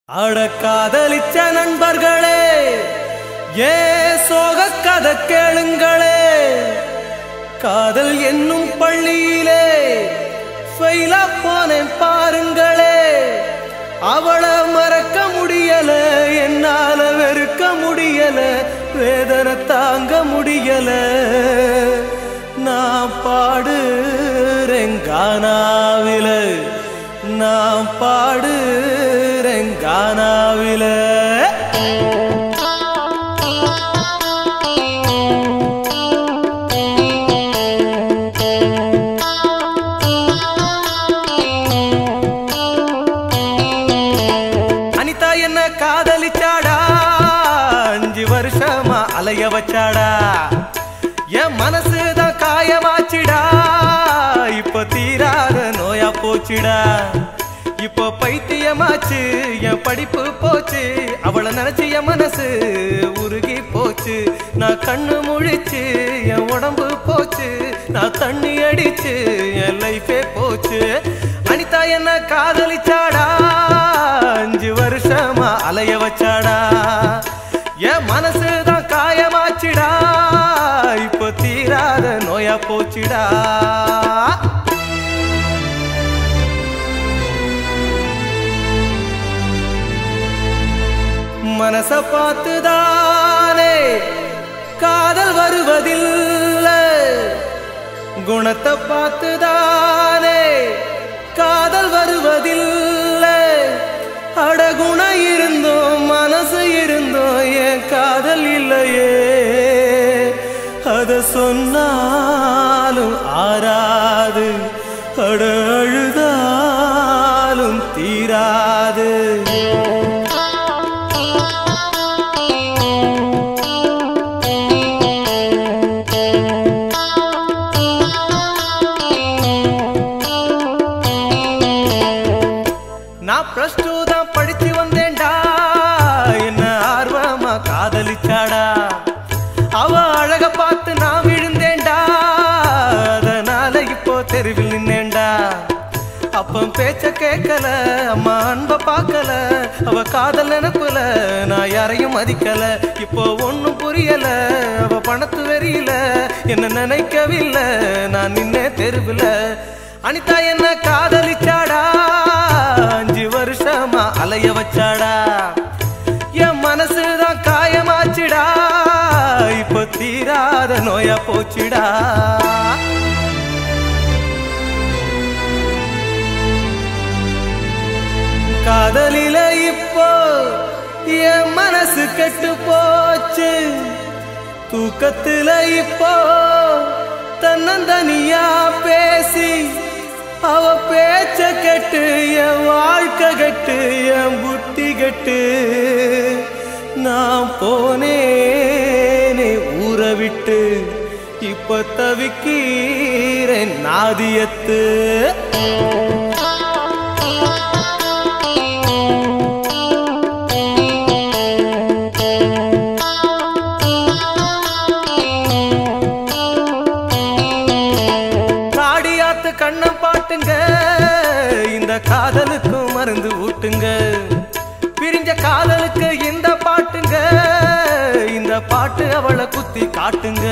அட காதலிச்ச நண்பர்களே ஏ சோக கதை கேளுங்களே காதல் என்னும் பள்ளியிலே ஃபெயிலா போனேன் பாருங்களே அவளை மறக்க முடியல என்னால வெறுக்க முடியல வேதனை தாங்க முடியல நான் பாடுறேன் கானாவில நான் பாடுறேன் கானாவில அனிதா என்ன காதலிச்சாடா அஞ்சு வருஷமா அலைய வச்சாடா என் மனசுதான் காயமாச்சுடா இப்ப தீராத நோயா போச்சுடா இப்போ பைத்தியமாச்சு என் படிப்பு போச்சு அவளை நினைச்சு என் மனசு உருகி போச்சு நான் கண்ணு முழிச்சு என் உடம்பு போச்சு நான் தண்ணி அடிச்சு என் லைஃபே போச்சு அனிதா என்ன காதலிச்சாடா அஞ்சு வருஷமா அலைய வச்சாடா என் மனசுதான் காயமாச்சுடா இப்போ தீராத நோயா போச்சுடா மனச பார்த்துதானே காதல் வருவதில்லை குணத்தை பார்த்துதானே காதல் வருவதில்லை அடகுண இருந்தோம் மனசு இருந்தோம் என் காதல் இல்லையே அத சொன்னாலும் ஆறாது அட அழுதாலும் தீராது நான் பிளஸ் டூ தான் படிச்சு வந்தேன்டா என்ன ஆர்வமா காதலிச்சாடா அவ அழக பார்த்து நான் விழுந்தேன்டா அதனால இப்போ தெருவில் நின்னேன்டா அப்பம் பேச்ச கேட்கல அம்மா அன்ப பார்க்கல அவ காதல் நினைப்புல நான் யாரையும் மதிக்கல இப்போ ஒண்ணும் புரியல அவ பணத்து வெறியில என்ன நினைக்கவில்லை நான் நின்னே தெருவில் அனிதா என்ன காதலிச்சாடா அஞ்சு வருஷமா அலைய வச்சாடா என் மனசுதான் காயமாச்சுடா இப்போ தீராத நோயா போச்சுடா காதலில இப்போ என் மனசு கெட்டு போச்சு தூக்கத்துல இப்போ தன்னந்தனியா பேசி அவ பேச்ச கெட்டு என் வாழ்க்கை கெட்டு என் புத்தி கெட்டு நான் போனேனே ஊற விட்டு இப்ப தவிக்கிறேன் நாதியத்து காடியாத்து கண்ணம் பாட்டுங்க இந்த காதலுக்கும் மருந்து ஊட்டுங்க பிரிஞ்ச காதலுக்கு இந்த பாட்டுங்க இந்த பாட்டு அவளை குத்தி காட்டுங்க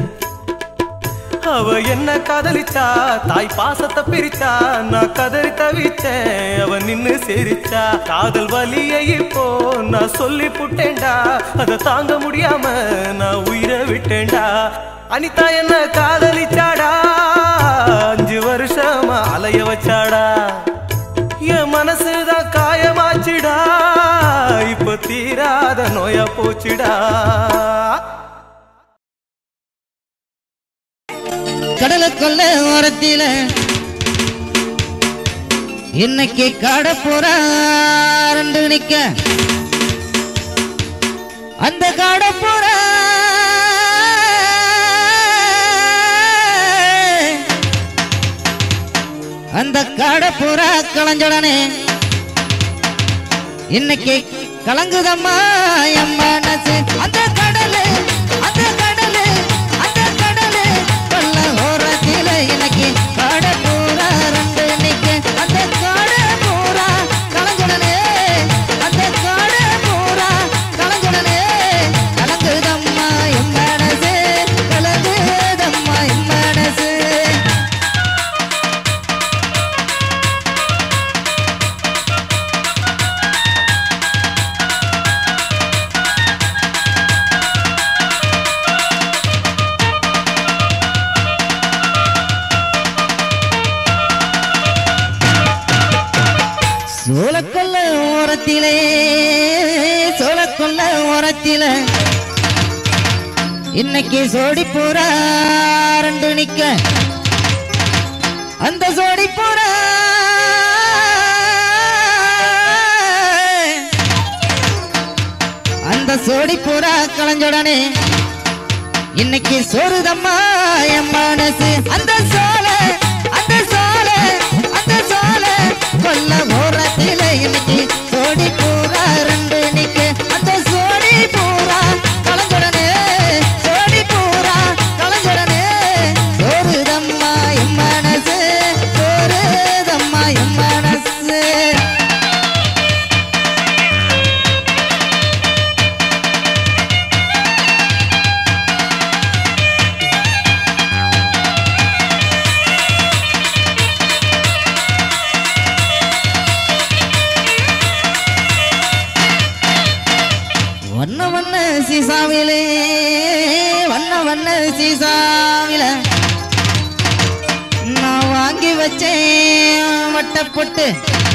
அவ என்ன காதலிச்சா தாய் பாசத்தை பிரிச்சா நான் கதறி தவிச்சேன் அவ நின்னு சிரிச்சா காதல் வலியை இப்போ நான் சொல்லி புட்டேன்டா அதை தாங்க முடியாம நான் உயிரை விட்டேன்டா அனிதா என்ன காதலிச்சாடா அஞ்சு வருஷமா அலைய வச்சாடா என் மனசுதான் காயமாச்சுடா இப்ப தீராத நோயா போச்சுடா கடலுக்குள்ள ஓரத்தில இன்னைக்கு காட போறா ரெண்டு நிக்க அந்த காட போற அந்த காட போறா களைஞ்சடனே இன்னைக்கு கலங்குதம்மா என் மனசு அந்த கடலு அந்த கடலு அந்த கடலு கொல்ல ஓரத்தில இன்னைக்கு காட பூரா ரெண்டு நிக்க அந்த காட பூரா கலங்குடனே அந்த சோழக்கொல்ல ஓரத்திலே சோழக்கொல்ல ஓரத்திலே இன்னைக்கு சோடி பூரா ரெண்டு நிக்க அந்த சோடி பூரா அந்த சோடி பூரா களைஞ்சோடனே இன்னைக்கு சோறுதம்மா என் மனசு அந்த சோழ அந்த சோழ அந்த சோழ கொல்ல ஓரத்தில இன்னைக்கு சோடி பூரா ரெண்டு நிக்க அந்த சோடி பூரா கலந்துடனே சோடி பூரா கலந்துடனே சோறுதம்மா என் மனசு சோறுதம்மா என் மனசு வண்ண வண்ண சீசாவிலே வண்ண வண்ண சீசாவில நான் வாங்கி வச்சேன் வட்டப்பொட்டு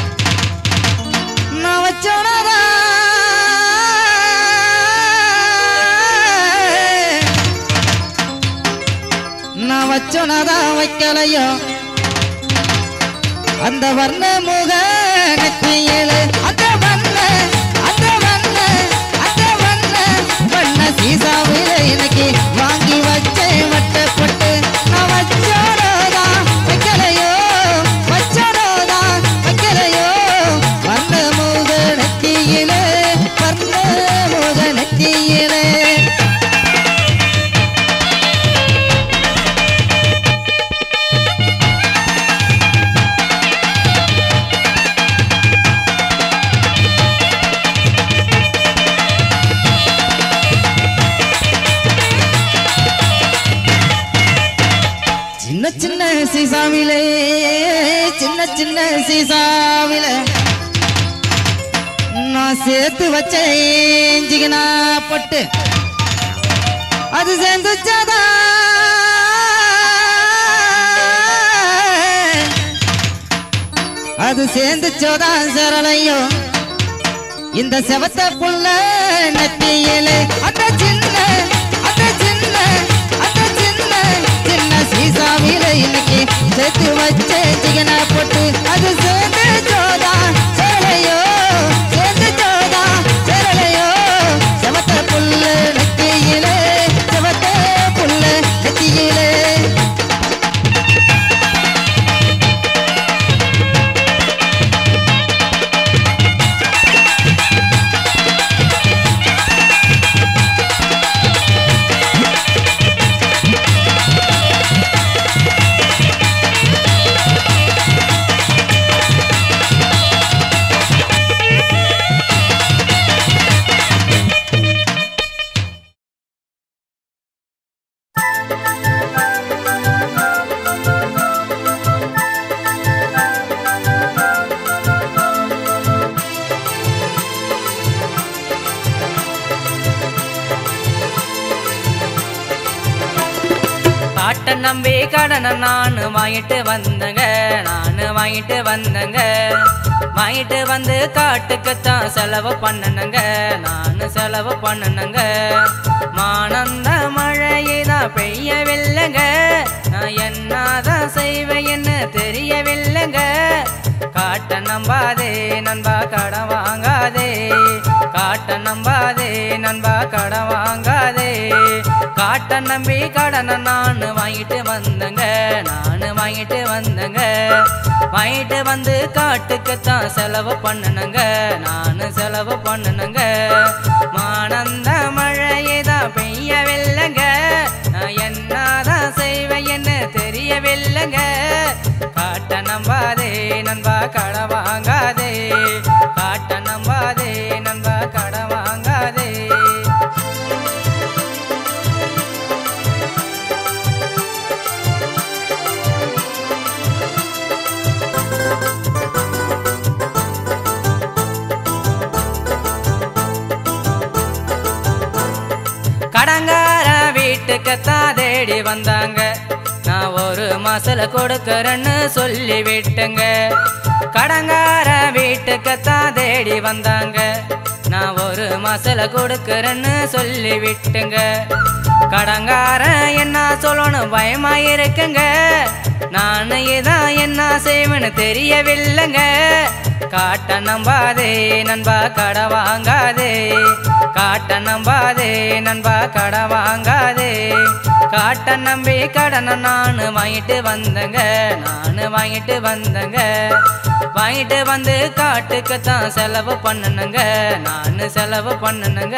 நான் வச்சோனதா நான் வச்சோனதா வைக்கலையோ அந்த வர்ண முக நெற்றியிலே அந்த வண்ண அந்த வண்ண அந்த வண்ண வண்ண சீசாவிலே இன்னைக்கு வாங்கி வச்சேன் வட்டப்பட்டு நான் வச்சோனதா வைக்கலையோ வச்சோனதா வைக்கலையோ வர்ண முக நெற்றியிலே வர்ண முக நெற்றியிலே சின்ன சின்ன சீசாவிலே சின்ன சின்ன சீசாவிலே நான் சேர்த்து வச்சேன் ஜிகனா பொட்டு அது சேர்ந்துச்சாதா அது சேர்ந்துச்சோதான் சரளையோ இந்த செவத்த புள்ள நெத்தியிலே அந்த சின்ன அந்த சின்ன அந்த சின்ன சின்ன சீசாவில இன்னைக்கு சேர்த்து வச்ச சிகன போட்டு அது சேர்ந்து சோதா சேலையோ சேர்ந்து சோதா சேலையோ செவத்த புள்ள நெத்தியிலே செவத்த புள்ள நெத்தியிலே காட்ட நம்பி கடனை நான் வாங்கிட்டு வந்தங்க நான் வாங்கிட்டு வந்தங்க வாங்கிட்டு வந்து காட்டுக்குத்தான் செலவு பண்ணனுங்க நான் செலவு பண்ணனுங்க மானந்த மழையை தான் பெய்யவில்லைங்க நான் என்னதான் செய்வேன்னு தெரியவில்லைங்க காட்ட நம்பாதே நண்பா கடன் வாங்காதே காட்ட நம்பாதே நண்பா கடன் வாங்காதே காட்ட நம்பி கடனை நான் வாங்கிட்டு வந்தங்க நான் வாங்கிட்டு வந்தங்க வாங்கிட்டு வந்து காட்டுக்குத்தான் செலவு பண்ணனுங்க நான் செலவு பண்ணனுங்க மானந்த மழையை தான் பெய்யவில்லைங்க நான் என்னதான் செய்வேன்னு தெரியவில்லைங்க காட்ட நம்பாதே நண்பா கடன் வாங்காதே காட்ட நம்பாதே நண்பா கடன் வாங்காதே கடங்கார வீட்டுக்குத்தான் தேடி வந்தாங்க நான் ஒரு மாசல கொடுக்கறேன்னு சொல்லி விட்டங்க கடங்கார வீட்டுக்குத்தான் தேடி வந்தாங்க நான் ஒரு மசால கொடுக்கறேன்னு சொல்லி விட்டுங்க கடங்காரன் என்ன சொல்லணும் பயமா இருக்குங்க நான் இதான் என்ன செய்வேன்னு தெரியவில்லைங்க காட்ட நம்பாதே நண்பா கடை வாங்காதே காட்ட நம்பாதே நண்பா கடை வாங்காதே காட்ட நம்பி கடனை நான் வாங்கிட்டு வந்தங்க நான் வாங்கிட்டு வந்தங்க வாங்கிட்டு வந்து காட்டுக்கு தான் செலவு பண்ணணுங்க நான் செலவு பண்ணணுங்க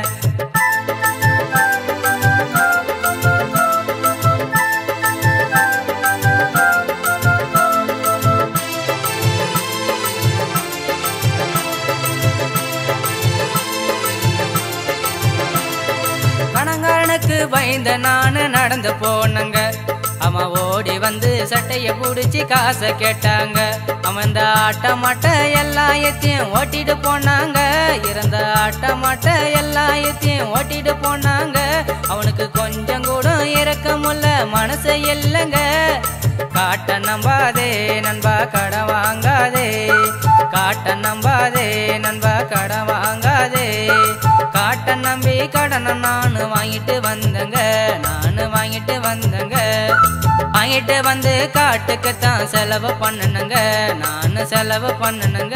பணங்காரனுக்கு பயந்த நானு நடந்து போனங்க அவன் ஓடி வந்து சட்டைய புடிச்சு காசை கேட்டாங்க அவன் இந்த ஆட்டமாட்ட எல்லாத்தையும் ஓட்டிட்டு போனாங்க இருந்த ஆட்டமாட்ட எல்லாத்தையும் ஓட்டிட்டு போனாங்க அவனுக்கு கொஞ்சம் கூட இறக்கமுள்ள மனசு இல்லைங்க காட்ட நம்பாதே நண்பா கடை வாங்காதே காட்ட நம்பாதே நண்பா கடை வாங்காதே காட்ட நம்பி கடனை நான் வாங்கிட்டு வந்தங்க நான் வாங்கிட்டு வந்தங்க வாங்கிட்டு வந்து காட்டுக்கு தான் செலவு பண்ணணுங்க நான் செலவு பண்ணணுங்க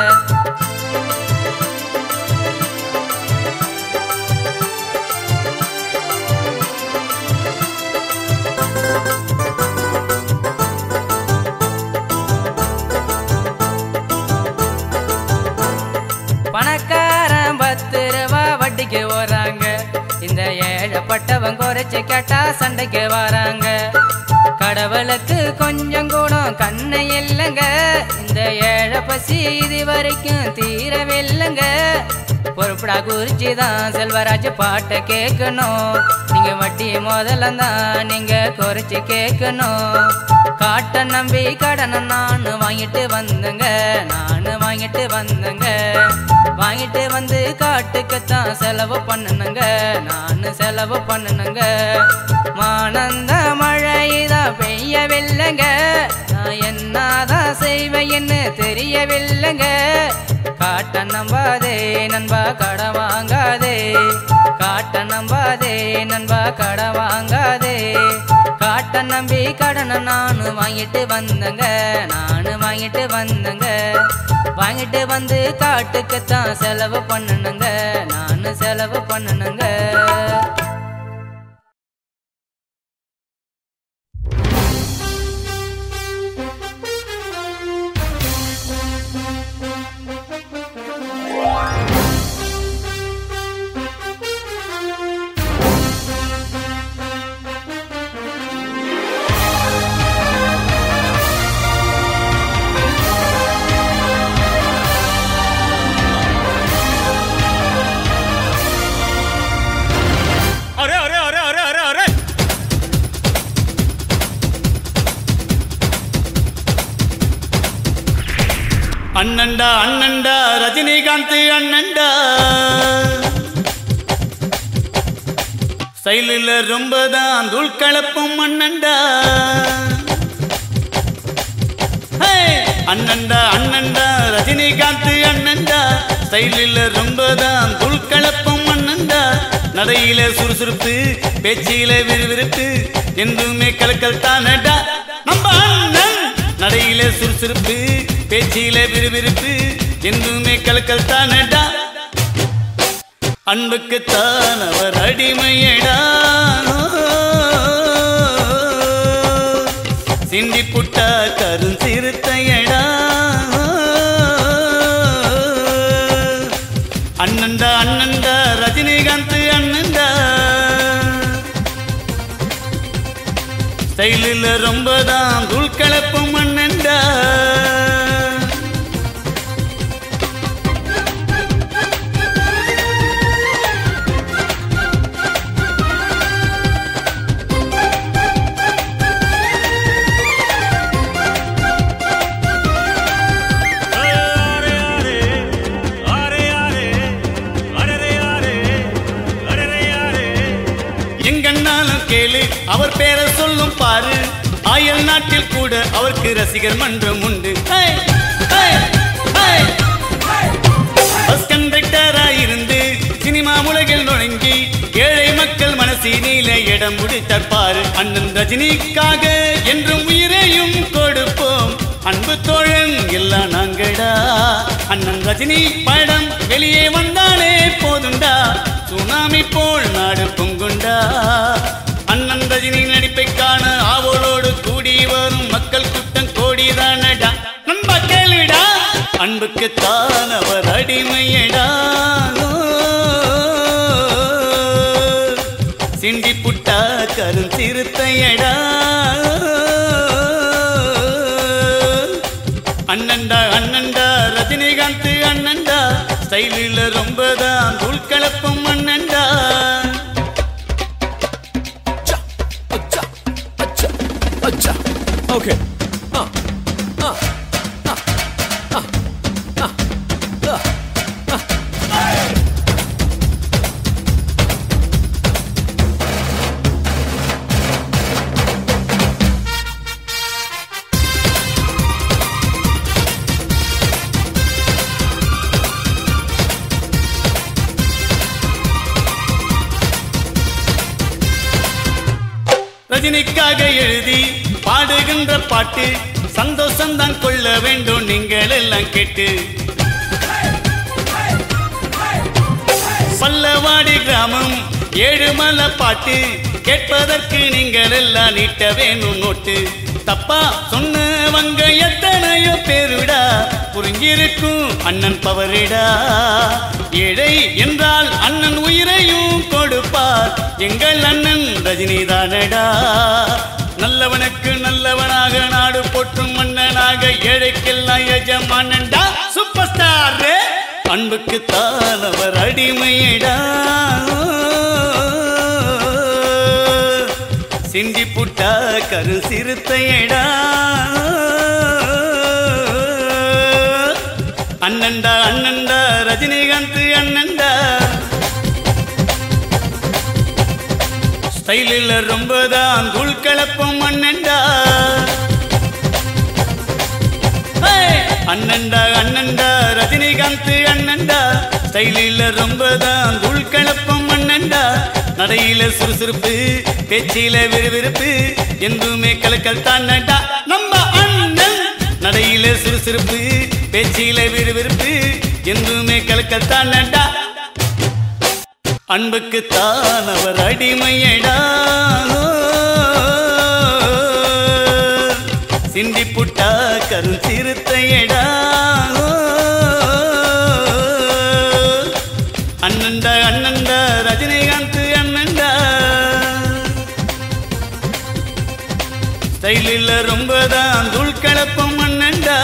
பணக்காரன் பத்து ரூபா வட்டிக்கு வராங்க இந்த ஏழப்பட்டவன் குறைச்சு கேட்டா சண்டைக்கு வராங்க கடவுளுக்கு கொஞ்சம் கூட கண்ணு இல்லைங்க இந்த ஏழை பசி இது வரைக்கும் தீரவில்லைங்க பொறுப்படா குறிச்சி தான் செல்வராஜ் பாட்டை கேட்கணும் நீங்க வட்டி முதல்ல தான் நீங்க குறைச்சு கேட்கணும் காட்ட நம்பி கடனை நான் வாங்கிட்டு வந்தங்க நான் வாங்கிட்டு வந்தங்க வாங்கிட்டு வந்து காட்டுக்குத்தான் செலவு பண்ணணுங்க நான் செலவு பண்ணணுங்க மானந்த மழைதான் பெய்யவில்லைங்க நான் என்னதான் செய்வேன்னு தெரியவில்லைங்க காட்ட நம்பாதே நண்பா கடை வாங்காதே காட்ட நம்பாதே நண்பா கடை வாங்காதே காட்ட நம்பி கடனை நான் வாங்கிட்டு வந்தங்க நான் வாங்கிட்டு வந்தங்க வாங்கிட்டு வந்து காட்டுக்குத்தான் செலவு பண்ணணுங்க நான் செலவு பண்ணணுங்க अरे अरे अरे अरे अरे अरे அண்ணண்டா அண்ணண்டா ரஜினிகாந்த் அண்ணண்டா சைலில் ரொம்ப தான் தூள் கலப்பும் அண்ணண்டா ஹே! அண்ணண்டா அண்ணண்டா ரஜினிகாந்த் அண்ணண்டா ஸ்டைலில் ரொம்ப தான் தூள் கலப்பும் அண்ணண்டா நடையில சுறுசுறுப்பு பேச்சில விறுவிறுப்பு என்றுமே கலக்கல் தானடா நம்ம அண்ணன் நடையில சுறுசுறுப்பு பேச்சில விறுவிறுப்பு என்றுமே கலக்கல் தானடா அன்புக்குத்தான் அவர் அடிமையடா சிந்தி புட்டா கரும் சிறுத்தையடா அண்ணன்டா அண்ணன்டா ரஜினிகாந்த் அண்ணன்டா ஸ்டைலில் ரொம்ப தான் தூள் கலப்பும் அண்ணன்டா எங்கன்னாலும் கேளு அவர் பேரை சொல்லும் பாரு ஆயல் நாட்டில் கூட அவருக்கு ரசிகர் மன்றம் உண்டு ஹே! மனசினில இடம் முடித்தார் பாரு அண்ணன் ரஜினிக்காக என்றும் உயிரையும் கொடுப்போம் அன்பு தோழன் எல்லாம் நாங்கடா அண்ணன் ரஜினி படம் வெளியே வந்தாலே போதுண்டா சுனாமி போல் நாடு பொங்குண்டா அண்ணன் ரஜினி நடிப்பை காண ஆவலோடு கூடி வரும் மக்கள் கூட்டம் கோடிதானடா நண்பா கேளுடா அன்புக்கு தான் அவர் அடிமையடா சிண்டி புட்டா கருந்திருத்தையடா அண்ணன்டா அண்ணன்டா ரஜினிகாந்த் அண்ணன்டா ஸ்டைலில் ரொம்ப தான் தூள் கலப்பும் அண்ணன்டா Okay. Uh, uh, uh, uh, uh, uh, uh. ரஜினிக்காக எழுதி பாடுகின்ற பாட்டு சந்தோஷம் தான் கொள்ள வேண்டும் நீங்கள் எல்லாம் கேட்டு பல்லவாடி கிராமம் ஏழுமலை பாட்டு கேட்பதற்கு நீங்கள் எல்லாம் நீட்ட வேணும் நோட்டு தப்பா சொன்னவங்க எத்தனையோ பேருடா புரிஞ்சிருக்கும் அண்ணன் பவரிடா ஏழை என்றால் அண்ணன் உயிரையும் கொடுப்பார் எங்கள் அண்ணன் ரஜினி தானடா நல்லவனுக்கு நல்லவனாக நாடு போற்றும் மன்னனாக ஏழைக்கெல்லாம் எஜமானண்டா சூப்பர் ஸ்டார் அன்புக்கு தான் அவர் அடிமையடா சிண்டி புட்டா கரு சிறுத்தையடா அண்ணன்டா அண்ணன்டா ரஜினிகாந்த் அண்ணன்டா ஸ்டைலில் ரொம்ப தான் தூள் கலப்பம் அண்ணன்டா ஹேய்! அண்ணன்டா அண்ணன்டா ரஜினிகாந்த் அண்ணன்டா ஸ்டைலில் ரொம்ப தான் தூள் கலப்பம் அண்ணன்டா நடையில சுறுசுறுப்பு பேச்சில விறுவிறுப்பு எங்குமே கலக்கல் தானடா நம்ம அண்ணன் நடையில சுறுசுறுப்பு பேச்சில விறுவிறுப்பு எங்குமே கலக்கல் தானடா அன்புக்கு தான் அவர் அடிமையடா சிண்டி புட்டா கருந்திருத்தையடா அண்ணன்டா அண்ணன்டா ரஜினிகாந்த் அண்ணன்டா ஸ்டைலில் ரொம்ப தான் தூள் கலப்பம் அண்ணன்டா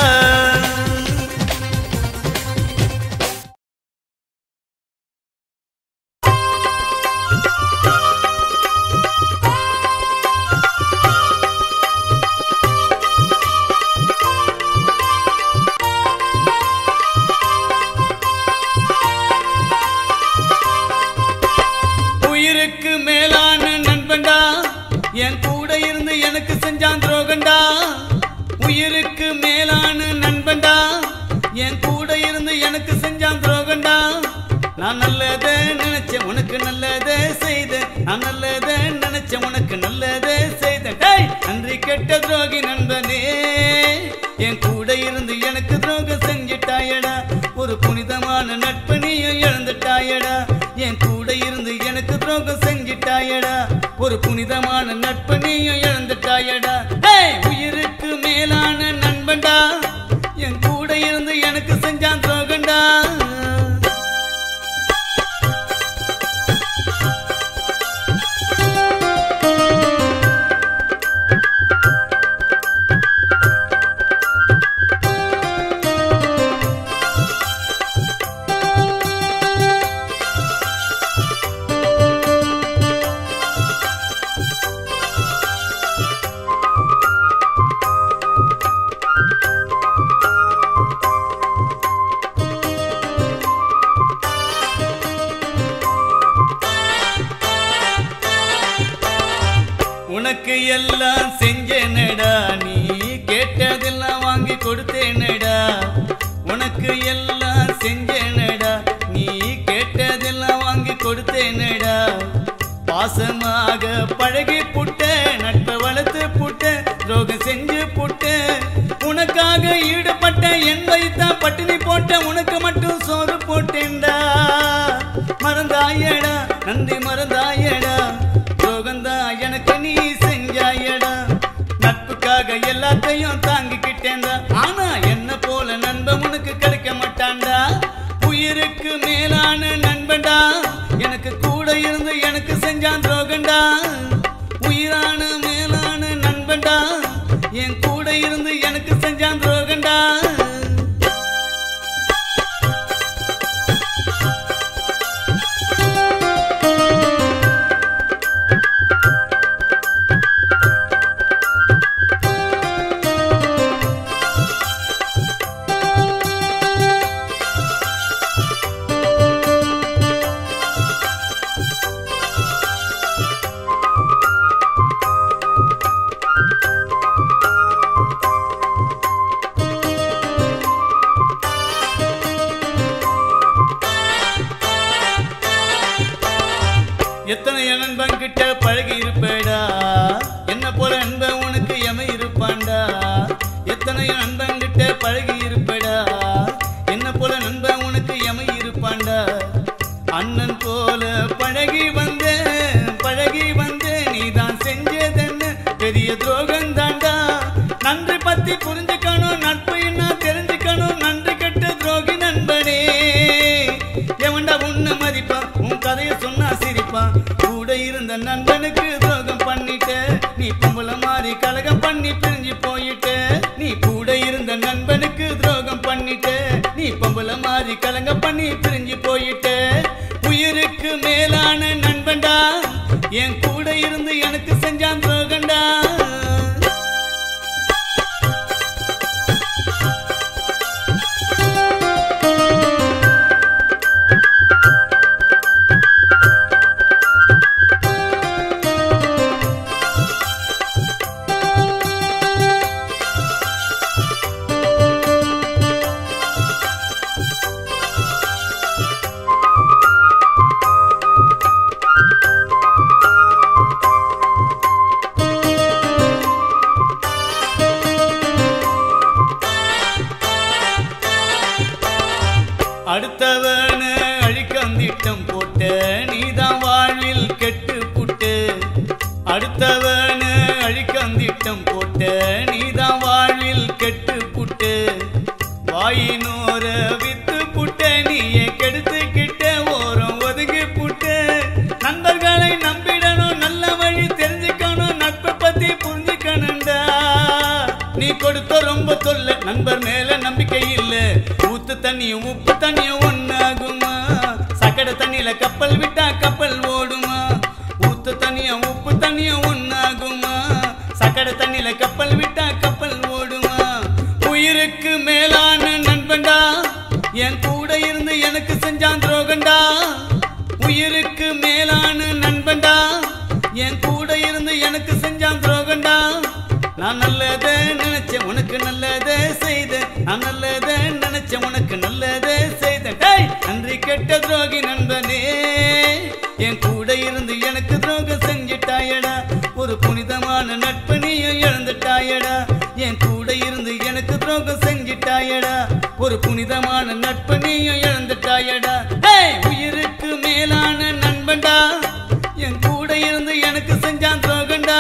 உயிருக்கு மேலான நண்பன்டா என் கூட இருந்து எனக்கு செஞ்சான் துரோகண்டா உயிருக்கு மேலான நண்பன்டா என் கூட இருந்து எனக்கு செஞ்சான் துரோகண்டா நான் நல்லதே நினைச்சேன் உனக்கு நல்லதே செய்தேன் நான் நல்லதே நினைச்சேன் உனக்கு நல்லதே செய்தேன் டேய், நன்றி கெட்ட துரோகி நண்பனே என் கூட இருந்து எனக்கு துரோகம் செஞ்சிட்டாயடா ஒரு புனிதமான நட்பு நீயும் இழந்துட்டாயடா என் கூட இருந்து எனக்கு துரோகம் செஞ்சிட்டாயடா ஒரு புனிதமான நட்பு நீயும் இழந்துட்டாயடா டேய், உயிருக்கு மேலான நண்பன்டா என் கூட இருந்து எனக்கு செஞ்சான் துரோகண்டா உனக்கு எல்லாம் செஞ்சேனடா நீ கேட்டதெல்லாம் வாங்கி கொடுத்தேனடா உனக்கு எல்லாம் செஞ்சேனடா நீ கேட்டதெல்லாம் வாங்கி கொடுத்தேனடா பாசமா பழகி புட்ட நட்பை வளர்த்து புட்ட துரோகம் செஞ்சு புட்ட உனக்காக ஈடுபட்ட என் வைத்தான் பட்டினி போட்ட உனக்கு மட்டும் சோறு போட்டேன்டா மறந்தாயடா நன்றி மறந்தாயடா துரோகந்தா எனக்கு நீ செஞ்சாயடா நட்புக்காக எல்லாத்தையும் தாங்கிக்கிட்டேன்டா ஆனா என்ன போல நண்பன் உனக்கு கிடைக்க மாட்டான்டா உயிருக்கு மேலான நண்பன்டா எனக்கு கூட இருந்து எனக்கு செஞ்சான் துரோகண்டா உயிரான மேலான நண்பன்டா என் கூட இருந்து எனக்கு செஞ்சான் துரோகண்டா எத்தனை நண்பன் கிட்ட பழகி இருப்பேடா என்ன போல நண்பன் உனக்கு எமை இருப்பான்டா எத்தனை நண்பன் கிட்ட பழகி இருப்பேடா என்ன போல நண்பன் உனக்கு எமை இருப்பான்டா அண்ணன் போல பழகி வந்த பழகி வந்த நீதான் செஞ்சதென்ன பெரிய துரோகம் தாண்டா நன்றி பத்தி புரிஞ்சுக்கணும் நட்பு என்ன தெரிஞ்சுக்கணும் நன்றி கெட்ட துரோகி நண்பனே எவன்டா உன்னை மதிப்பான் உன் கதைய சொன்னா சிரிப்பான் கூட இருந்த நண்பனுக்கு துரோகம் பண்ணிட்ட நீ பொம்பளை மாறி கலகம் பண்ணி பிரிஞ்சு போயிட்ட நீ கூட இருந்த நண்பனுக்கு துரோகம் பண்ணிட்ட நீ பொம்பளை மாறி கலங்க பண்ணி பிரிஞ்சு போயிட்ட உயிருக்கு மேலான நண்பன்டா என் கூட இருந்து எனக்கு செஞ்சான் துரோகண்டா அடுத்தவன அழிக்கம் திட்டம் போட்ட நீதான் வாழ்வில் கெட்டு புட்டு அடுத்தவன அழிக்கம் திட்டம் போட்ட நீதான் வாழ்வில் கெட்டு புட்டு வாயினோர வித்து புட்ட நீயே கெடுத்துக்கிட்ட ஓரம் ஒதுங்கி புட்டு நண்பர்களை நம்பிடணும் நல்ல வழி தெரிஞ்சுக்கணும் நட்பை பத்தி புரிஞ்சுக்கணும்டா நீ கொடுத்த ரொம்ப தொல்லை நண்பர் மேல நம்பிக்கை இல்ல ஊத்து தண்ணியும் உப்பு தண்ணியும் ஒன்னாகுமா சக்கடை தண்ணியில கப்பல் விட்டா கப்பல் ஓடுமா ஊத்து தண்ணியும் உப்பு தண்ணியும் ஒன்னாகுமா சக்கடை தண்ணியில கப்பல் விட்டா கப்பல் ஓடுமா உயிருக்கு மேலான நண்பன்டா என் கூட இருந்து எனக்கு செஞ்சான் துரோகண்டா உயிருக்கு மேலான நண்பன்டா என் கூட இருந்து எனக்கு செஞ்சான் துரோகண்டா நான் நல்லதே நினைச்சேன் உனக்கு நல்லதே செய்த நான் நல்லதே நினைச்சேன் உனக்கு நல்லதே செய்த டேய் நன்றி கெட்ட துரோகி நண்பனே என் கூட இருந்து எனக்கு துரோகம் செஞ்சிட்டாயடா ஒரு புனிதமான நட்பு நீயும் இழந்துட்டாயடா என் கூட இருந்து எனக்கு துரோகம் செஞ்சிட்டாயடா ஒரு புனிதமான நட்பு நீயும் இழந்துட்டாயடா டேய் உயிருக்கு மேலான நண்பன்டா என் கூட இருந்து எனக்கு செஞ்சான் துரோகண்டா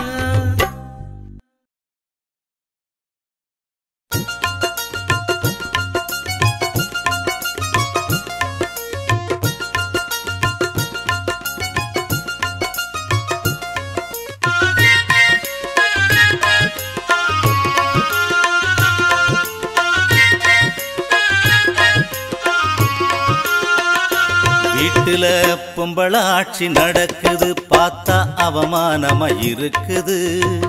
வீட்டுல பொம்பள ஆட்சி நடக்குது பார்த்தா அவமானமா இருக்குது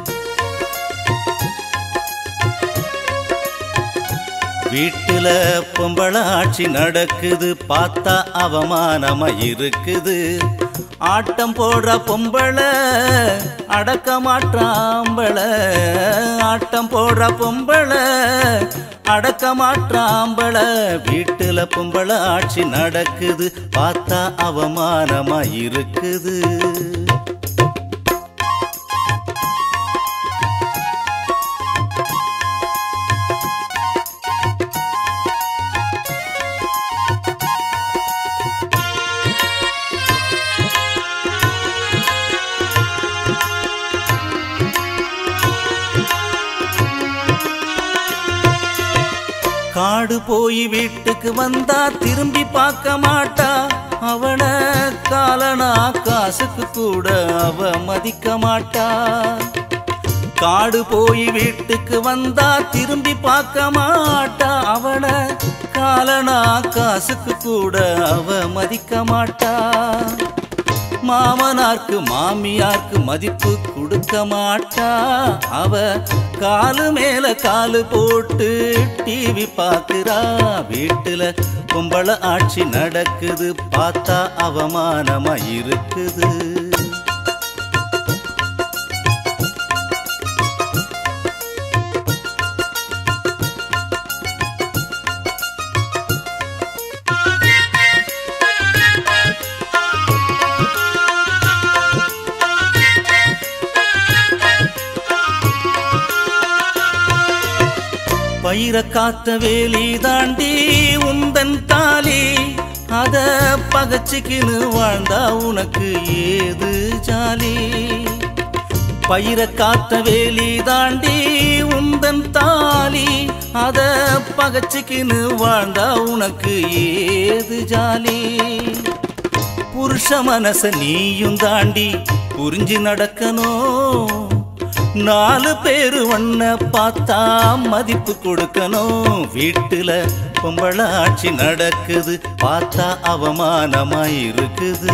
வீட்டுல பொம்பள ஆட்சி நடக்குது பார்த்தா அவமானமா இருக்குது ஆட்டம் போடுற பொம்பள அடக்க மாட்டாம்பள ஆட்டம் போடுற பொம்பள அடக்க மாட்டாம்பள வீட்டுல பொம்பள ஆட்சி நடக்குது பார்த்தா அவமானமா இருக்குது போய் வீட்டுக்கு வந்தா திரும்பி பார்க்க மாட்டா அவன காலனா காசுக்கு கூட அவ மதிக்க மாட்டா காடு போய் வீட்டுக்கு வந்தா திரும்பி பார்க்க மாட்டா அவள காலனா காசுக்கு கூட அவ மதிக்க மாட்டா மாமனார்க்கு மாமியார்க்கு மதிப்பு கொடுக்க மாட்டா அவ காலு மேல காலு போட்டு டிவி பாக்குறா வீட்டுல கும்பல ஆட்சி நடக்குது பார்த்தா அவமானமா இருக்குது பயிர காத்த வேலி தாண்டி உந்தன் தாலி அத பகச்சிக்கின்னு வாழ்ந்தா உனக்கு ஏது ஜாலி பயிர காத்த வேலி தாண்டி உந்தன் தாலி அத பகச்சிக்கின்னு வாழ்ந்தா உனக்கு ஏது ஜாலி புருஷ மனச நீயும் தாண்டி புரிஞ்சு நடக்கணும் நாலு பேரு ஒன்ன பார்த்தா மதிப்பு கொடுக்கணும் வீட்டுல பொம்பள ஆட்சி நடக்குது பார்த்தா அவமானமா இருக்குது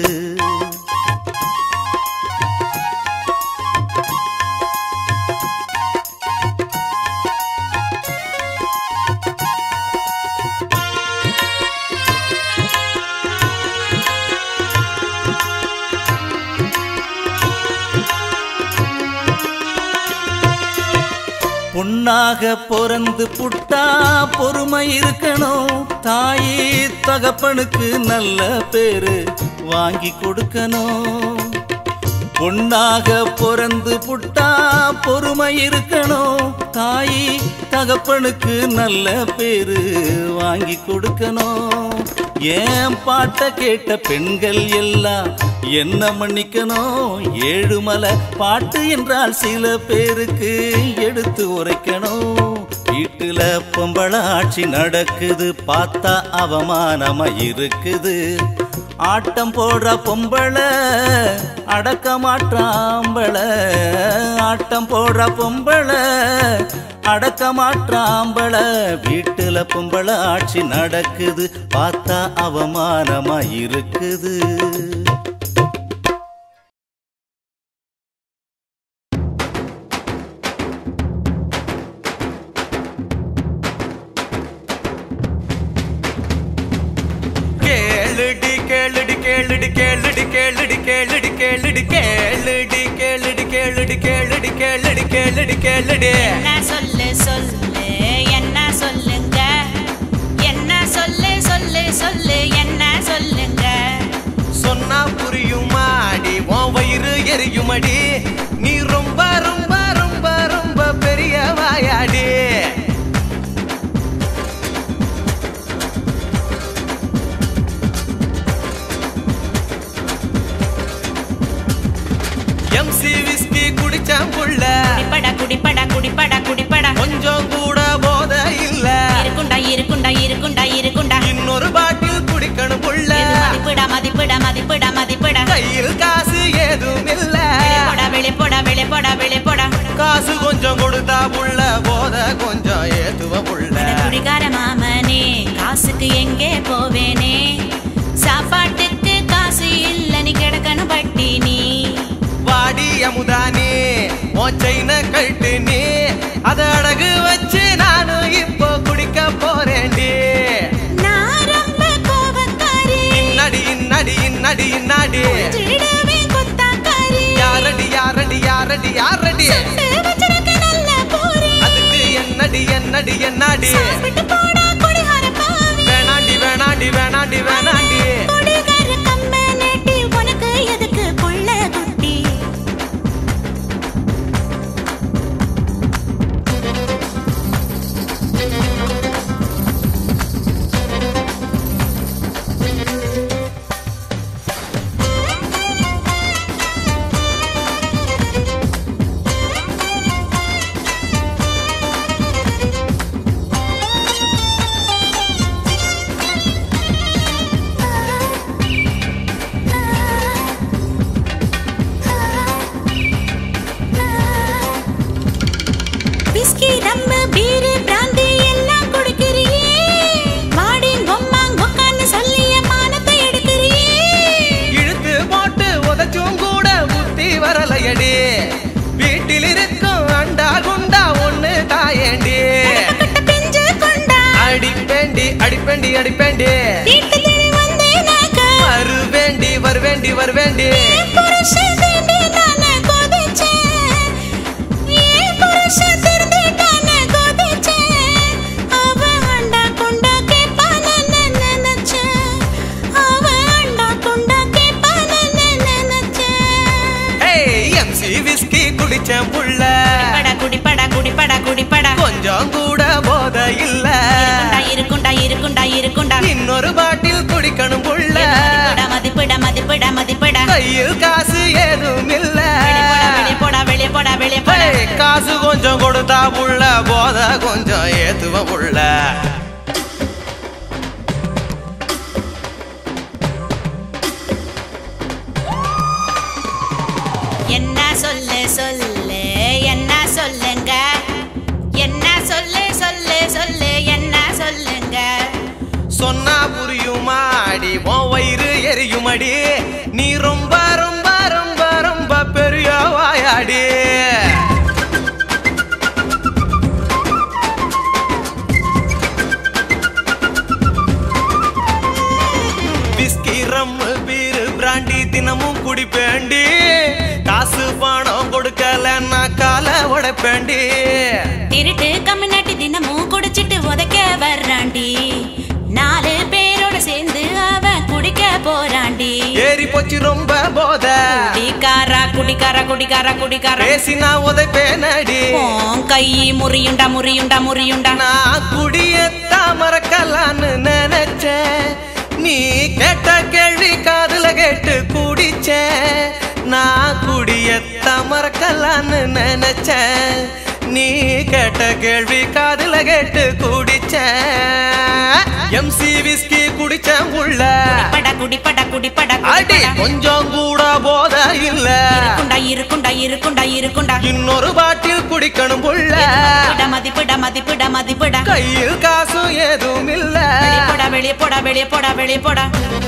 பொண்ணாக பிறந்து புட்டா பொறுமை இருக்கணும் தாயி தகப்பனுக்கு நல்ல பேரு வாங்கி கொடுக்கணும் பொண்ணாக பிறந்து புட்டா பொறுமை இருக்கணும் தாயி தகப்பனுக்கு நல்ல பேரு வாங்கி கொடுக்கணும் ஏன் பாட்ட கேட்ட பெண்கள் எல்லாம் என்ன மன்னிக்கணும் ஏழுமலை பாட்டு என்றால் சில பேருக்கு எடுத்து உரைக்கணும் வீட்டுல பொம்பள ஆட்சி நடக்குது பார்த்தா அவமானமா இருக்குது ஆட்டம் போடுற பொம்பள அடக்க மாட்டாம்பள ஆட்டம் போடுற பொம்பள அடக்க மாட்டாம்பள வீட்டுல பொம்பள ஆட்சி நடக்குது பார்த்தா அவமானமா இருக்குது கேளுடி கேளுடி கேளுடி கேளுடி கேளுடி கேளுடி கேளுடி கேளுடி கேளுடி கேளுடி கேளுடி கேளுடி கேளுடி கேளுடி என்ன சொல்லு சொல்லு என்ன சொல்லுங்க என்ன சொல்லு சொல்லு சொல்லு என்ன சொல்லுங்க சொன்னா புரியுமாடி உன் வயிறு எரியுமடி நீ ரொம்ப ரொம்ப ரொம்ப ரொம்ப பெரிய வாயாடி எம்சி விஸ்கி குடிச்சான் புள்ள குடிப்படா குடிப்படா குடிப்படா குடிப்படா கொஞ்சம் கூட போத இல்ல இருக்குண்டா இருக்குண்டா இருக்குண்டா இருக்குண்டா இன்னொரு பாட்டில் குடிக்கணும் புள்ள இது மதிப்பிடா மதிப்பிடா மதிப்பிடா மதிப்பிடா கையில் காசு ஏதும் இல்ல வெளிப்படா வெளிப்படா வெளிப்படா வெளிப்படா காசு கொஞ்சம் கொடுத்தா புள்ள போத கொஞ்சம் ஏத்துவ புள்ள அட குடிகார மாமனே காசுக்கு எங்கே போவேனே சாப்பாட்டுக்கு காசு இல்ல நீ கிடக்கணும் பட்டினி வாடி அமுதானே மோச்சைன கழட்டு நீ அத அடகு வச்சு நானும் இப்போ குடிக்க போறேன்டி நான் ரொம்ப கோபக்காரி இன்னாடி இன்னாடி இன்னாடி இன்னாடி திருடவே குத்தாக்காரி யாரடி யாரடி யாரடி யாரடி சுட்டு வச்சிருக்க நல்ல போரி அதுக்கு என்னடி என்னடி என்னாடி சாப்பிட்டு போடா குடிகார பாவி வேணாண்டி வேணாண்டி வேணாண்டி வேணாண்டி குடிகார கம்ப நெட்டி உனக்கு எதுக்கு புள்ள குட்டி அடிப்பேண்டி அடிப்பேண்டி வீட்டு தேடி வந்தேனாக்க வருவேண்டி வருவேண்டி வருவேண்டி புருஷன் தேடி நானே கொதிச்சேன் ஏன் புருஷன் திருந்திட்டானே கொதிச்சேன் அவன் அண்டா குண்டா கேட்பான்னு நினைச்சேன் அவன் அண்டா குண்டா கேட்பான்னு நினைச்சேன் ஏய் எம்சி விஸ்கி குடிச்சேன் புள்ள படா குடிப்படா குடிப்படா குடிப்படா கொஞ்சம் கூட போத இல்ல இருக்குண்டா இருக்குண்டா இருக்குண்டா இன்னொரு பாட்டில் குடிக்கணும் புள்ள இருக்குண்டா மதிப்பிடா மதிப்பிடா மதிப்பிடா கையில் காசு ஏதும் இல்ல வெளியே போடா வெளியே போடா வெளியே போடா ஏய், காசு கொஞ்சம் கொடுத்தா புள்ள போத கொஞ்சம் ஏத்துவ புள்ள என்ன சொல்லு சொல்லு என்ன சொல்லுங்க என்ன சொல்லு சொல்லு சொல்லு என்ன சொல்லுங்க சொன்னா புரியுமாடி உன் வயிறு எரியுமடி நீ ரொம்ப ரொம்ப ரொம்ப ரொம்ப பெரிய வாயாடி விஸ்கி ரம்மு பீரு பிராண்டி தினமும் குடிப்பேண்டி காசு பணம் கொடுக்கலன்னா கால உடைப்பேண்டி திருட்டு கம்மினாட்டி தினமும் குடிச்சிட்டு உதைக்க வர்றாண்டி நாலு பேரோட சேர்ந்து அவன் குடிக்க போறாண்டி ஏறி போச்சு ரொம்ப போத குடிக்காரா குடிக்காரா குடிக்காரா குடிக்காரா பேசினா உதைப்பேனடி உன் கை முறியுண்டா முறியுண்டா முறியுண்டா நான் குடியத்தா மறக்கலான்னு நினைச்சேன் நீ கேட்ட கேள்வி காதுல கேட்டு குடிச்சேன் நான் குடியத்தா மறக்கலான்னு நினைச்சேன் நீ கேட்ட கேள்வி காதுல கேட்டு குடிச்சேன் எம்சி விஸ்கி குடிச்சேன் உள்ள படா குடிப்படா குடிப்படா அடி குடிப்படா கொஞ்சம் கூட போத இல்ல இருக்குண்டா இருக்குண்டா இருக்குண்டா இருக்குண்டா இன்னொரு பாட்டில் குடிக்கணும் புள்ள மதிப்பிடா மதிப்பிடா மதிப்பிடா மதிப்பிடா கையில் காசும் எதுவும் இல்ல வெளியே போடா வெளியே போடா வெளியே போடா வெளியே போடா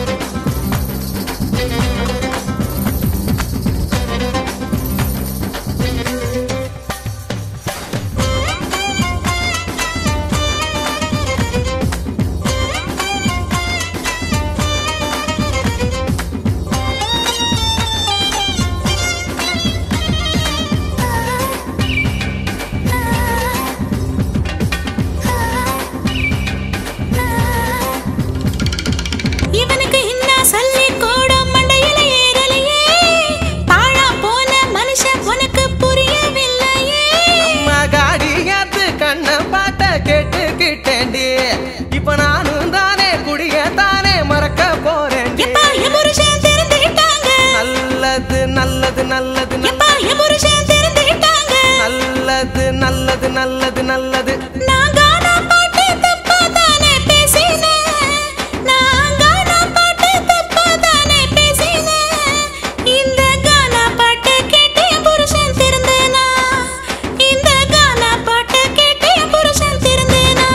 இவனுக்கு என்ன சொல்லி கூட மண்டையில ஏறலையே பாழா போன மனுஷன் உனக்கு புரியவில்லையே அம்மா காடியாத்து கண்ண பாட்ட கேட்டுக்கிட்டேன்டி இப்ப நானும் தானே குடிய தானே மறக்க போறேன் எப்பா என் புருஷன் திருந்திட்டாங்க நல்லது நல்லது நல்லது நல்ல- எப்பா என் புருஷன் திருந்திட்டாங்க நல்லது நல்லது நல்லது நல்லது நான் கானா பாட்டு தப்பா தானே பேசினேன் நான் கானா பாட்டு தப்பா தானே பேசினேன் இந்த கானா பாட்டு கேட்டு என் புருஷன் திருந்தேனா இந்த கானா பாட்டு கேட்டு என் புருஷன் திருந்தேனா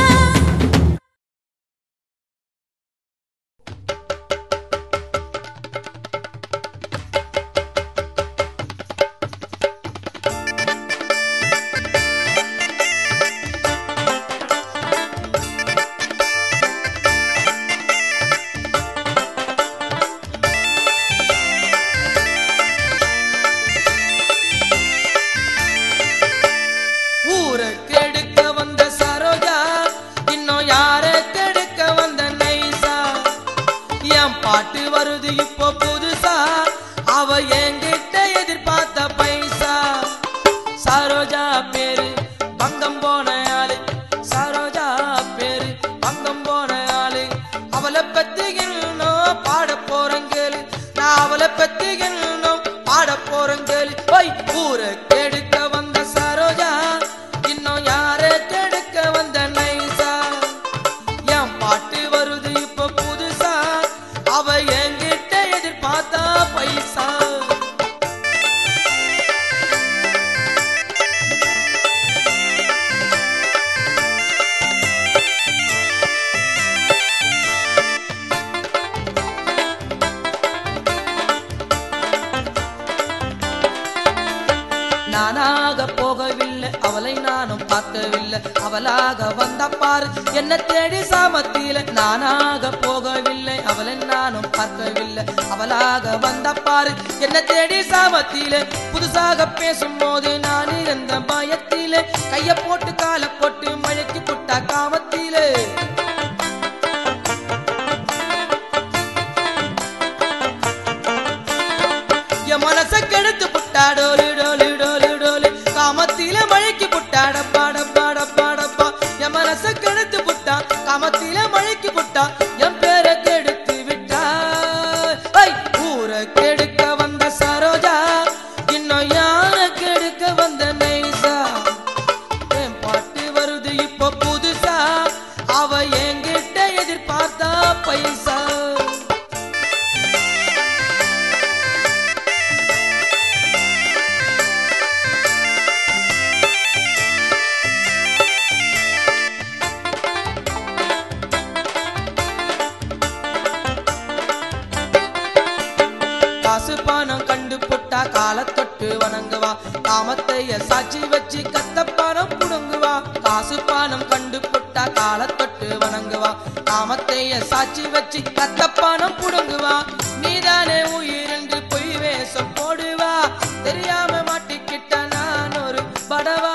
ஊரை கெடுக்க வந்த சரோஜா இன்னும் யார கெடுக்க வந்த நைசா என் பாட்டு வருது இப்போ புதுசா அவ என்கிட்ட எதிர்பார்த்த பைசா சரோஜா பேரு பங்கம் போன ஆளு சரோஜா பேரு பங்கம் போன ஆளு அவளை பத்தி இன்னும் பாட போறங்கேளு நான் அவளை பத்தி இன்னும் பாட போறங்கேளு போய் ஊரை கெடுக்க வந்த சரோஜா இன்னும் யார கெடுக்க வந்த நைசா என் பாட்டு வருது இப்ப புதுசா அவ என்கிட்ட எதிர்பார்த்தா பைசா நானாக போகவில்லை அவளை நானும் பார்க்கவில்லை அவளாக வந்த பாரு என்ன தேடி சாமத்தில நானாக போகவில்லை அவளை நானும் பார்க்கவில்லை அவளாக வந்த பாரு என்ன தேடி சாமத்தில புதுசாக பேசும்போது நான் இருந்த பயத்திலே கைய போட்டு கால போட்டு மழைக்கு புட்டா காமத்திலே என் மனச கெடுத்து புட்டா டோலு டோலு டோலு டோலு காமத்தில மழைக்கு புட்டா டப்பா டப்பா டப்பா டப்பா என் மனச கெடுத்து புட்டா காமத்தில மழைக்கு புட்டா என் பேரை கெடுத்து விட்டா ஐ ஊரை கெடுக்க வந்த சரோஜா இன்னும் யார கெடுக்க வந்த நைசா என் பாட்டு வருது இப்ப புதுசா அவ என்கிட்ட எதிர்பார்த்தா பைசா காசு பணம் கண்டு புட்டா கால தொட்டு வணங்குவா காமத்தைய சாட்சி வச்சு கத்த பணம் புடுங்குவா காசு பணம் கண்டு புட்டா கால தொட்டு வணங்குவா காமத்தைய சாட்சி வச்சு கத்த பணம் புடுங்குவா நீதானே உயிர் என்று பொய் வேஷம் போடுவா தெரியாம மாட்டிக்கிட்ட நான் ஒரு படவா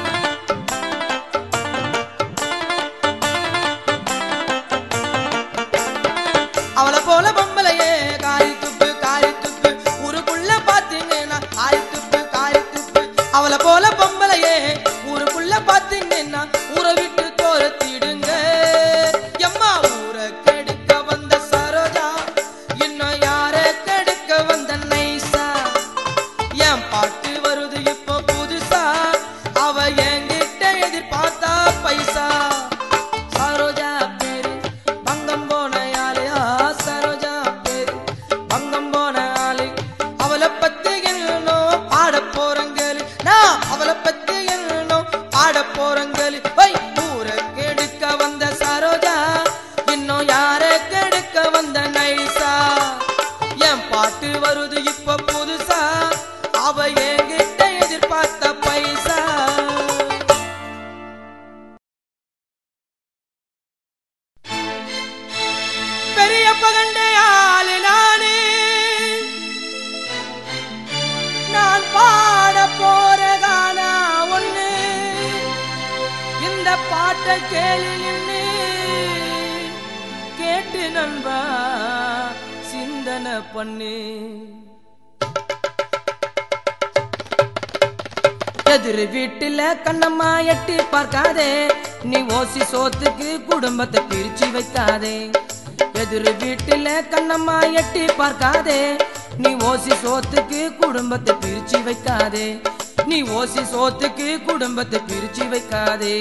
அவளை போல பொம்பளையே காரி துப்பு காரி துப்பு ஊருக்குள்ள பாத்தீங்கன்னா காரி துப்பு காரி துப்பு அவளை போல பொம்பளையே ஊருக்குள்ள பாத்தீங்கன்னா ஊரை விட்டு தோரத்திடுங்க எம்மா ஊரை கெடுக்க வந்த சரோஜா இன்னும் யார கெடுக்க வந்த நைசா என் பாட்டு வருது இப்போ புதுசா அவ என்கிட்ட எதிர்பார்த்தா பைசா சரோஜா பேரு பங்கம் போன ஆளையா சரோஜா பேரு பங்கம் போன ஆளு அவளை பத்தி என்னோ பாட போறங்களு நான் அவளை பத்தி என்னோ பாட போறங்களு வை ஊரை கெடுக்க வந்த சரோஜா இன்னும் யார கெடுக்க வந்த நைசா என் பாட்டு வருது இப்ப புதுசா அவ என்கிட்ட எதிர்பார்த்த பைசா பெரிய பகண்டே ஆளு நானே நான் பாட போற கானா ஒண்ணு இந்த பாட்டை கேளு நின்னு கேட்டு நண்பா சிந்தனை பண்ணு எதிர் வீட்டுல கண்ணம்மா எட்டி பார்க்காதே நீ ஓசி சோத்துக்கு குடும்பத்தை பிரிச்சு வைக்காதே எதிர் வீட்டுல கண்ணம்மா எட்டி பார்க்காதே நீ ஓசி சோத்துக்கு குடும்பத்தை பிரிச்சு வைக்காதே நீ ஓசி சோத்துக்கு குடும்பத்தை பிரிச்சு வைக்காதே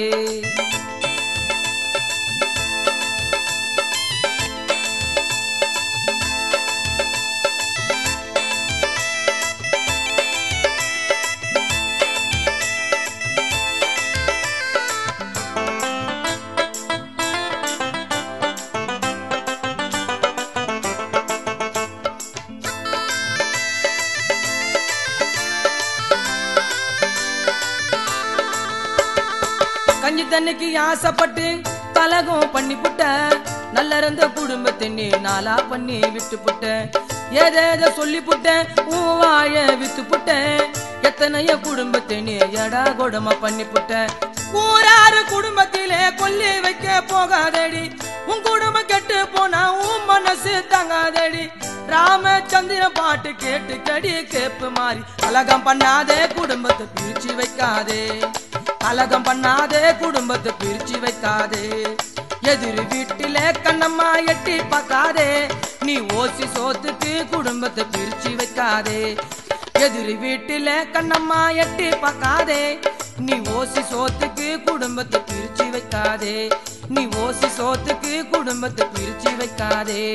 கஞ்சி தண்ணிக்கு ஆசைப்பட்டு கலகம் பண்ணி புட்ட நல்ல இருந்த குடும்பத்தை நீ நாளா பண்ணி விட்டு புட்ட ஏதேத சொல்லி புட்ட உன் வாழ வித்து புட்ட எத்தனைய குடும்பத்தை நீ எடா கொடுமை பண்ணி புட்ட ஊராறு குடும்பத்திலே கொல்லி வைக்க போகாதடி உன் குடும்பம் கெட்டு போனா உன் மனசு தங்காதடி ராமச்சந்திர பாட்டு கேட்டு கடி கேப்பு மாறி அழகம் பண்ணாதே குடும்பத்தை பிரிச்சு வைக்காதே கலகம் பண்ணாதே குடும்பத்தை பிரிச்சு வைக்காதே எதிர் வீட்டில கண்ணம்மா எட்டி பார்க்காதே நீ ஓசி சோத்துக்கு குடும்பத்தை பிரிச்சு வைக்காதே எதிர் வீட்டில கண்ணம்மா எட்டி பார்க்காதே நீ ஓசி சோத்துக்கு குடும்பத்தை பிரிச்சு வைக்காதே நீ ஓசி சோத்துக்கு குடும்பத்தை பிரிச்சு வைக்காதே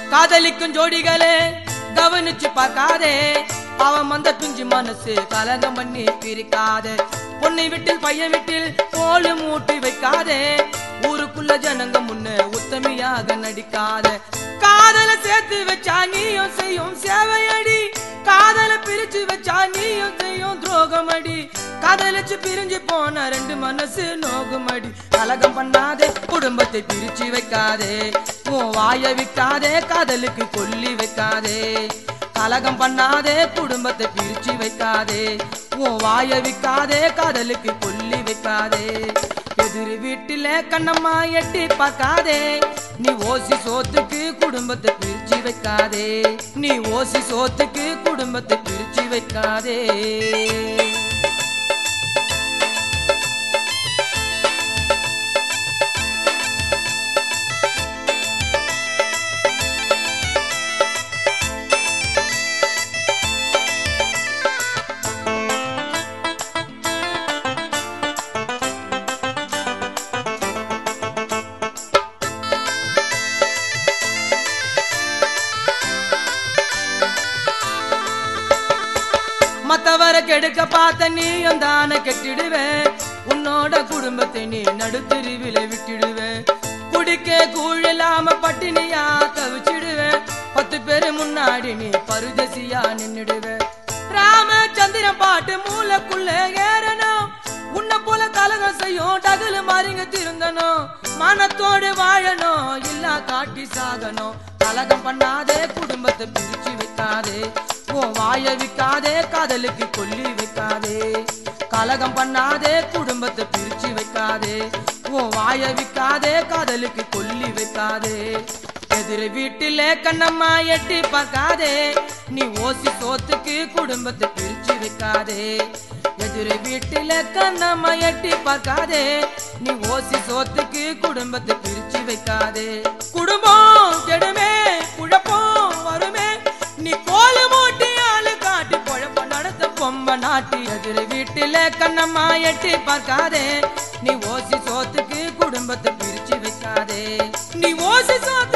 காதலிக்கும் ஜோடிகளே கவனிச்சு பார்க்காதே பாவம் வந்த பிஞ்சு மனசு கலங்கம் பண்ணி பிரிக்காதே பொண்ணை வீட்டில் பையன் வீட்டில் கோழு மூட்டி வைக்காதே ஊருக்குள்ள ஜனங்க முன்ன உத்தமியாக நடிக்காத காதல சேர்த்து வச்சா நீயும் செய்யும் சேவையடி காதல பிரிச்சு வச்சா நீயும் செய்யும் துரோகமடி காதலிச்சு பிரிஞ்சு போன ரெண்டு மனசு நோகுமடி கலகம் பண்ணாதே குடும்பத்தை பிரிச்சு வைக்காதே உன் வாய விக்காதே காதலுக்கு கொல்லி வைக்காதே கலகம் பண்ணாதே குடும்பத்தை பிரிச்சு வைக்காதே உன் வாய விக்காதே காதலுக்கு கொல்லி வைக்காதே எதிரி வீட்டில கண்ணம்மா எட்டி பார்க்காதே நீ ஓசி சோத்துக்கு குடும்பத்தை பிரிச்சு வைக்காதே நீ ஓசி சோத்துக்கு குடும்பத்தை பிரிச்சு வைக்காதே மத்தவரை கெடுக்க பார்த்த நீயும் தானே கெட்டிடுவேன் உன்னோட குடும்பத்தை நீ நடுத்தெருவில விட்டுடுவேன் குடிக்க கூழ் இல்லாம பட்டினியா தவிச்சிடுவேன் பத்து பேரு முன்னாடி நீ பருதசியா நின்னுடுவேன் ராமச்சந்திரன் பாட்டு மூளைக்குள்ள ஏறணும் உன்னை போல கலகம் செய்யும் டகுலு மாறிங்க திருந்தணும் மனத்தோடு வாழணும் இல்ல காட்டி சாகணும் கலகம் பண்ணாதே குடும்பத்தை பிரிச்சு வைக்காதே உன் வாய விக்காதே காதலுக்கு கொல்லி வைக்காதே கலகம் பண்ணாதே குடும்பத்தை பிரிச்சு வைக்காதே உன் வாய விக்காதே காதலுக்கு கொல்லி வைக்காதே எதிர வீட்டிலே கண்ணம்மா எட்டி பார்க்காதே நீ ஓசி சோத்துக்கு குடும்பத்தை பிரிச்சு வைக்காதே எதிர வீட்டில கண்ணம்மா எட்டி பார்க்காதே நீ ஓசி சோத்துக்கு குடும்பத்தை பிரிச்சு வைக்காதே குடும்பம் கெடுமே குழப்பம் வருமே நீ கோல மூட்டி ஆளு காட்டி குழப்ப நடத்த பொம்ப நாட்டி எதிர வீட்டில கண்ணம்மா எட்டி பார்க்காதே நீ ஓசி சோத்துக்கு குடும்பத்தை பிரிச்சு வைக்காதே நீ ஓசி சோத்து